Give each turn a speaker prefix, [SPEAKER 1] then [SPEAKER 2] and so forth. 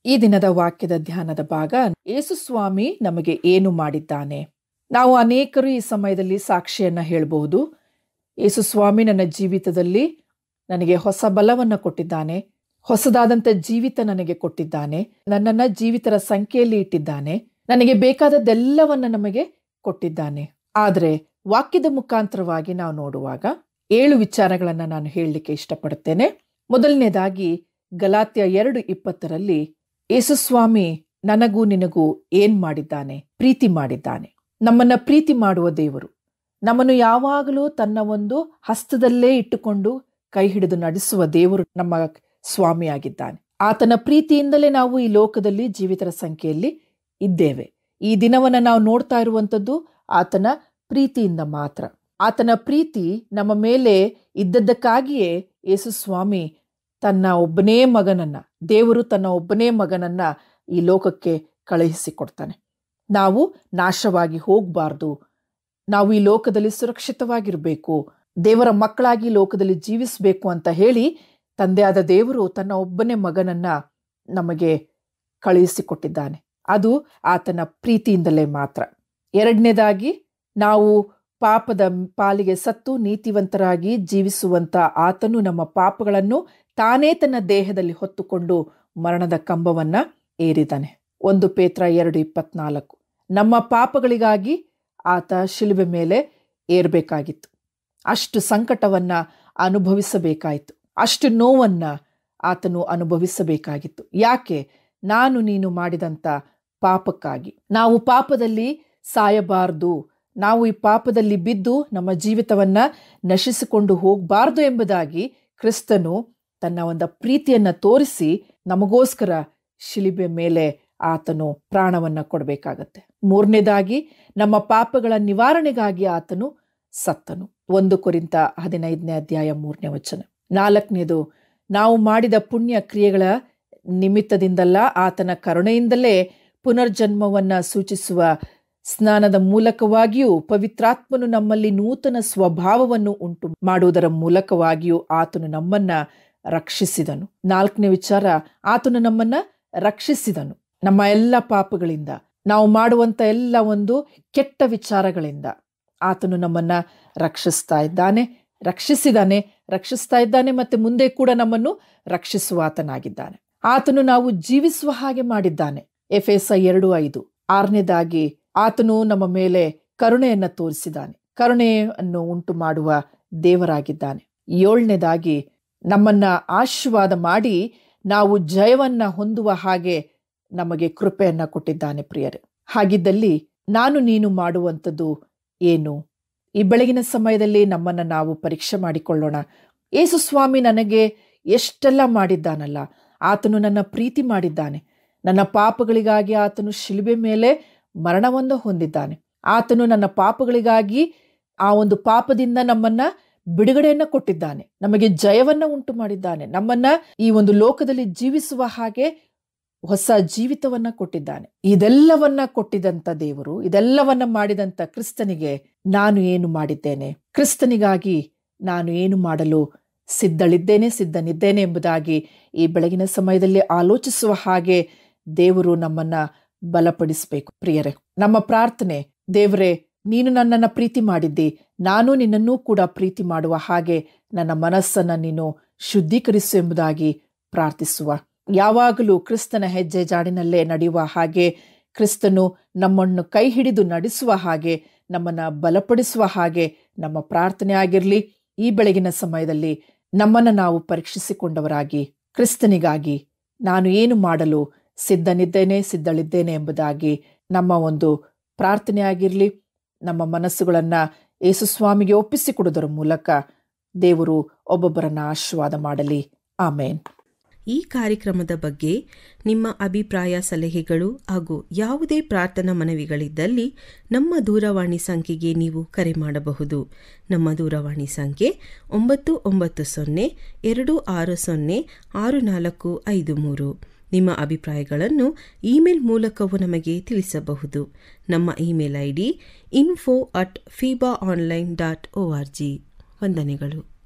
[SPEAKER 1] ಈ ದಿನದ ವಾಕ್ಯದ ಧ್ಯಾನದ ಭಾಗ ಯೇಸುಸ್ವಾಮಿ ನಮಗೆ ಏನು ಮಾಡಿದ್ದಾನೆ ನಾವು ಅನೇಕರು ಈ ಸಮಯದಲ್ಲಿ ಸಾಕ್ಷಿಯನ್ನ ಹೇಳಬಹುದು ಯೇಸುಸ್ವಾಮಿ ನನ್ನ ಜೀವಿತದಲ್ಲಿ ನನಗೆ ಹೊಸ ಬಲವನ್ನು ಕೊಟ್ಟಿದ್ದಾನೆ ಹೊಸದಾದಂಥ ಜೀವಿತ ನನಗೆ ಕೊಟ್ಟಿದ್ದಾನೆ ನನ್ನನ್ನ ಜೀವಿತರ ಸಂಖ್ಯೆಯಲ್ಲಿ ಇಟ್ಟಿದ್ದಾನೆ ನನಗೆ ಬೇಕಾದದ್ದೆಲ್ಲವನ್ನ ನಮಗೆ ಕೊಟ್ಟಿದ್ದಾನೆ ಆದರೆ ವಾಕ್ಯದ ಮುಖಾಂತರವಾಗಿ ನಾವು ನೋಡುವಾಗ ಏಳು ವಿಚಾರಗಳನ್ನ ನಾನು ಹೇಳಲಿಕ್ಕೆ ಇಷ್ಟಪಡುತ್ತೇನೆ ಮೊದಲನೇದಾಗಿ ಗಲಾತ್ಯ ಎರಡು ಇಪ್ಪತ್ತರಲ್ಲಿ ಯೇಸುಸ್ವಾಮಿ ನನಗೂ ನಿನಗೂ ಏನ್ ಮಾಡಿದ್ದಾನೆ ಪ್ರೀತಿ ಮಾಡಿದ್ದಾನೆ ನಮ್ಮನ್ನ ಪ್ರೀತಿ ಮಾಡುವ ದೇವರು ನಮ್ಮನ್ನು ಯಾವಾಗಲೂ ತನ್ನ ಒಂದು ಹಸ್ತದಲ್ಲೇ ಇಟ್ಟುಕೊಂಡು ಕೈ ಹಿಡಿದು ನಡೆಸುವ ದೇವರು ನಮ್ಮ ಸ್ವಾಮಿಯಾಗಿದ್ದಾನೆ ಆತನ ಪ್ರೀತಿಯಿಂದಲೇ ನಾವು ಈ ಲೋಕದಲ್ಲಿ ಜೀವಿತರ ಸಂಖ್ಯೆಯಲ್ಲಿ ಇದ್ದೇವೆ ಈ ದಿನವನ್ನ ನಾವು ನೋಡ್ತಾ ಇರುವಂಥದ್ದು ಆತನ ಪ್ರೀತಿಯಿಂದ ಮಾತ್ರ ಆತನ ಪ್ರೀತಿ ನಮ್ಮ ಮೇಲೆ ಇದ್ದದ್ದಕ್ಕಾಗಿಯೇ ಯೇಸು ಸ್ವಾಮಿ ತನ್ನ ಒಬ್ಬನೇ ಮಗನನ್ನ ದೇವರು ತನ್ನ ಒಬ್ಬನೇ ಮಗನನ್ನ ಈ ಲೋಕಕ್ಕೆ ಕಳುಹಿಸಿಕೊಡ್ತಾನೆ ನಾವು ನಾಶವಾಗಿ ಹೋಗಬಾರ್ದು ನಾವು ಈ ಲೋಕದಲ್ಲಿ ಸುರಕ್ಷಿತವಾಗಿರಬೇಕು ದೇವರ ಮಕ್ಕಳಾಗಿ ಈ ಲೋಕದಲ್ಲಿ ಜೀವಿಸಬೇಕು ಅಂತ ಹೇಳಿ ತಂದೆಯಾದ ದೇವರು ತನ್ನ ಒಬ್ಬನೇ ಮಗನನ್ನ ನಮಗೆ ಕಳುಹಿಸಿಕೊಟ್ಟಿದ್ದಾನೆ ಅದು ಆತನ ಪ್ರೀತಿಯಿಂದಲೇ ಮಾತ್ರ ಎರಡನೇದಾಗಿ ನಾವು ಪಾಪದ ಪಾಲಿಗೆ ಸತ್ತು ನೀತಿವಂತರಾಗಿ ಜೀವಿಸುವಂತ ಆತನು ನಮ್ಮ ಪಾಪಗಳನ್ನು ತಾನೇ ತನ್ನ ದೇಹದಲ್ಲಿ ಹೊತ್ತುಕೊಂಡು ಮರಣದ ಕಂಬವನ್ನ ಏರಿದಾನೆ ಒಂದು ಪೇತ್ರ ಎರಡು ಇಪ್ಪತ್ನಾಲ್ಕು ನಮ್ಮ ಪಾಪಗಳಿಗಾಗಿ ಆತ ಶಿಲುಬೆ ಮೇಲೆ ಏರ್ಬೇಕಾಗಿತ್ತು ಅಷ್ಟು ಸಂಕಟವನ್ನ ಅನುಭವಿಸಬೇಕಾಯಿತು ಅಷ್ಟು ನೋವನ್ನ ಆತನು ಅನುಭವಿಸಬೇಕಾಗಿತ್ತು ಯಾಕೆ ನಾನು ನೀನು ಮಾಡಿದಂಥ ಪಾಪಕ್ಕಾಗಿ ನಾವು ಪಾಪದಲ್ಲಿ ಸಾಯಬಾರದು ನಾವು ಈ ಪಾಪದಲ್ಲಿ ಬಿದ್ದು ನಮ್ಮ ಜೀವಿತವನ್ನ ನಶಿಸಿಕೊಂಡು ಹೋಗಬಾರ್ದು ಎಂಬುದಾಗಿ ಕ್ರಿಸ್ತನು ತನ್ನ ಒಂದು ಪ್ರೀತಿಯನ್ನ ತೋರಿಸಿ ನಮಗೋಸ್ಕರ ಶಿಲಿಬೆ ಮೇಲೆ ಆತನು ಪ್ರಾಣವನ್ನ ಕೊಡಬೇಕಾಗತ್ತೆ ಮೂರನೇದಾಗಿ ನಮ್ಮ ಪಾಪಗಳ ನಿವಾರಣೆಗಾಗಿ ಆತನು ಸತ್ತನು ಒಂದು ಕುರಿತ ಹದಿನೈದನೇ ಅಧ್ಯಾಯ ಮೂರನೇ ವಚನ ನಾಲ್ಕನೇದು ನಾವು ಮಾಡಿದ ಪುಣ್ಯ ಕ್ರಿಯೆಗಳ ನಿಮಿತ್ತದಿಂದಲ್ಲ ಆತನ ಕರುಣೆಯಿಂದಲೇ ಪುನರ್ಜನ್ಮವನ್ನ ಸೂಚಿಸುವ ಸ್ನಾನದ ಮೂಲಕವಾಗಿಯೂ ಪವಿತ್ರಾತ್ಮನು ನಮ್ಮಲ್ಲಿ ನೂತನ ಸ್ವಭಾವವನ್ನು ಉಂಟು ಮಾಡುವುದರ ಮೂಲಕವಾಗಿಯೂ ಆತನು ನಮ್ಮನ್ನ ರಕ್ಷಿಸಿದನು ನಾಲ್ಕನೇ ವಿಚಾರ ಆತನು ನಮ್ಮನ್ನ ರಕ್ಷಿಸಿದನು ನಮ್ಮ ಎಲ್ಲ ಪಾಪಗಳಿಂದ ನಾವು ಮಾಡುವಂತ ಎಲ್ಲ ಒಂದು ಕೆಟ್ಟ ವಿಚಾರಗಳಿಂದ ಆತನು ನಮ್ಮನ್ನ ರಕ್ಷಿಸ್ತಾ ಇದ್ದಾನೆ ರಕ್ಷಿಸಿದಾನೆ ರಕ್ಷಿಸ್ತಾ ಇದ್ದಾನೆ ಮತ್ತೆ ಮುಂದೆ ಕೂಡ ನಮ್ಮನ್ನು ರಕ್ಷಿಸುವ ಆತನಾಗಿದ್ದಾನೆ ಆತನು ನಾವು ಜೀವಿಸುವ ಹಾಗೆ ಮಾಡಿದ್ದಾನೆ ಎಫ್ ಎಸ್ ಎರಡು ಐದು ಆರನೇದಾಗಿ ಆತನು ನಮ್ಮ ಮೇಲೆ ಕರುಣೆಯನ್ನ ತೋರಿಸಿದ್ದಾನೆ ಕರುಣೆಯನ್ನು ಉಂಟು ಮಾಡುವ ದೇವರಾಗಿದ್ದಾನೆ ಏಳನೇದಾಗಿ ನಮ್ಮನ್ನ ಆಶೀರ್ವಾದ ಮಾಡಿ ನಾವು ಜಯವನ್ನ ಹೊಂದುವ ಹಾಗೆ ನಮಗೆ ಕೃಪೆಯನ್ನ ಕೊಟ್ಟಿದ್ದಾನೆ ಪ್ರಿಯರೇ ಹಾಗಿದ್ದಲ್ಲಿ ನಾನು ನೀನು ಮಾಡುವಂಥದ್ದು ಏನು ಈ ಬೆಳಗಿನ ಸಮಯದಲ್ಲಿ ನಮ್ಮನ್ನ ನಾವು ಪರೀಕ್ಷೆ ಮಾಡಿಕೊಳ್ಳೋಣ ಯೇಸು ಸ್ವಾಮಿ ನನಗೆ ಎಷ್ಟೆಲ್ಲ ಮಾಡಿದ್ದಾನಲ್ಲ ಆತನು ನನ್ನ ಪ್ರೀತಿ ಮಾಡಿದ್ದಾನೆ ನನ್ನ ಪಾಪಗಳಿಗಾಗಿ ಆತನು ಶಿಲುಬೆ ಮೇಲೆ ಮರಣವನ್ನು ಹೊಂದಿದ್ದಾನೆ ಆತನು ನನ್ನ ಪಾಪಗಳಿಗಾಗಿ ಆ ಒಂದು ಪಾಪದಿಂದ ನಮ್ಮನ್ನ ಬಿಡುಗಡೆಯನ್ನ ಕೊಟ್ಟಿದ್ದಾನೆ ನಮಗೆ ಜಯವನ್ನ ಉಂಟು ಮಾಡಿದ್ದಾನೆ ನಮ್ಮನ್ನ ಈ ಒಂದು ಲೋಕದಲ್ಲಿ ಜೀವಿಸುವ ಹಾಗೆ ಹೊಸ ಜೀವಿತವನ್ನ ಕೊಟ್ಟಿದ್ದಾನೆ ಇದೆಲ್ಲವನ್ನ ಕೊಟ್ಟಿದಂತ ದೇವರು ಇದೆಲ್ಲವನ್ನ ಮಾಡಿದಂತ ಕ್ರಿಸ್ತನಿಗೆ ನಾನು ಏನು ಮಾಡಿದ್ದೇನೆ ಕ್ರಿಸ್ತನಿಗಾಗಿ ನಾನು ಏನು ಮಾಡಲು ಸಿದ್ಧಳಿದ್ದೇನೆ ಸಿದ್ಧನಿದ್ದೇನೆ ಎಂಬುದಾಗಿ ಈ ಬೆಳಗಿನ ಸಮಯದಲ್ಲಿ ಆಲೋಚಿಸುವ ಹಾಗೆ ದೇವರು ನಮ್ಮನ್ನ ಬಲಪಡಿಸಬೇಕು ಪ್ರಿಯರೇ ನಮ್ಮ ಪ್ರಾರ್ಥನೆ ದೇವರೇ ನೀನು ನನ್ನನ್ನ ಪ್ರೀತಿ ಮಾಡಿದ್ದಿ ನಾನು ನಿನ್ನನ್ನೂ ಕೂಡ ಪ್ರೀತಿ ಮಾಡುವ ಹಾಗೆ ನನ್ನ ಮನಸ್ಸನ್ನ ನೀನು ಶುದ್ಧೀಕರಿಸು ಎಂಬುದಾಗಿ ಪ್ರಾರ್ಥಿಸುವ ಯಾವಾಗಲೂ ಕ್ರಿಸ್ತನ ಹೆಜ್ಜೆ ಜಾಡಿನಲ್ಲೇ ನಡೆಯುವ ಹಾಗೆ ಕ್ರಿಸ್ತನು ನಮ್ಮನ್ನು ಕೈ ಹಿಡಿದು ನಡೆಸುವ ಹಾಗೆ ನಮ್ಮನ್ನ ಬಲಪಡಿಸುವ ಹಾಗೆ ನಮ್ಮ ಪ್ರಾರ್ಥನೆ ಆಗಿರಲಿ ಈ ಬೆಳಗಿನ ಸಮಯದಲ್ಲಿ ನಮ್ಮನ್ನ ನಾವು ಪರೀಕ್ಷಿಸಿಕೊಂಡವರಾಗಿ ಕ್ರಿಸ್ತನಿಗಾಗಿ ನಾನು ಏನು ಮಾಡಲು ಸಿದ್ಧನಿದ್ದೇನೆ ಸಿದ್ಧಳಿದ್ದೇನೆ ಎಂಬುದಾಗಿ ನಮ್ಮ ಒಂದು ಪ್ರಾರ್ಥನೆ ಆಗಿರಲಿ ನಮ್ಮ ಮನಸ್ಸುಗಳನ್ನ ಯೇಸುಸ್ವಾಮಿಗೆ ಒಪ್ಪಿಸಿಕೊಡುವುದರ ಮೂಲಕ ದೇವರು ಒಬ್ಬೊಬ್ಬರನ್ನ ಆಶೀರ್ವಾದ ಮಾಡಲಿ ಆಮೇನ್
[SPEAKER 2] ಈ ಕಾರ್ಯಕ್ರಮದ ಬಗ್ಗೆ ನಿಮ್ಮ ಅಭಿಪ್ರಾಯ ಸಲಹೆಗಳು ಹಾಗೂ ಯಾವುದೇ ಪ್ರಾರ್ಥನಾ ಮನವಿಗಳಿದ್ದಲ್ಲಿ ನಮ್ಮ ದೂರವಾಣಿ ಸಂಖ್ಯೆಗೆ ನೀವು ಕರೆ ಮಾಡಬಹುದು ನಮ್ಮ ದೂರವಾಣಿ ಸಂಖ್ಯೆ ಒಂಬತ್ತು ಒಂಬತ್ತು ಸೊನ್ನೆ ಎರಡು ಆರು ಸೊನ್ನೆ ಆರು ನಾಲ್ಕು ಐದು ಮೂರು ನಿಮ್ಮ ಅಭಿಪ್ರಾಯಗಳನ್ನು ಇಮೇಲ್ ಮೂಲಕವೂ ನಮಗೆ ತಿಳಿಸಬಹುದು ನಮ್ಮ email I D info at fiba online dot O R G ವಂದನೆಗಳು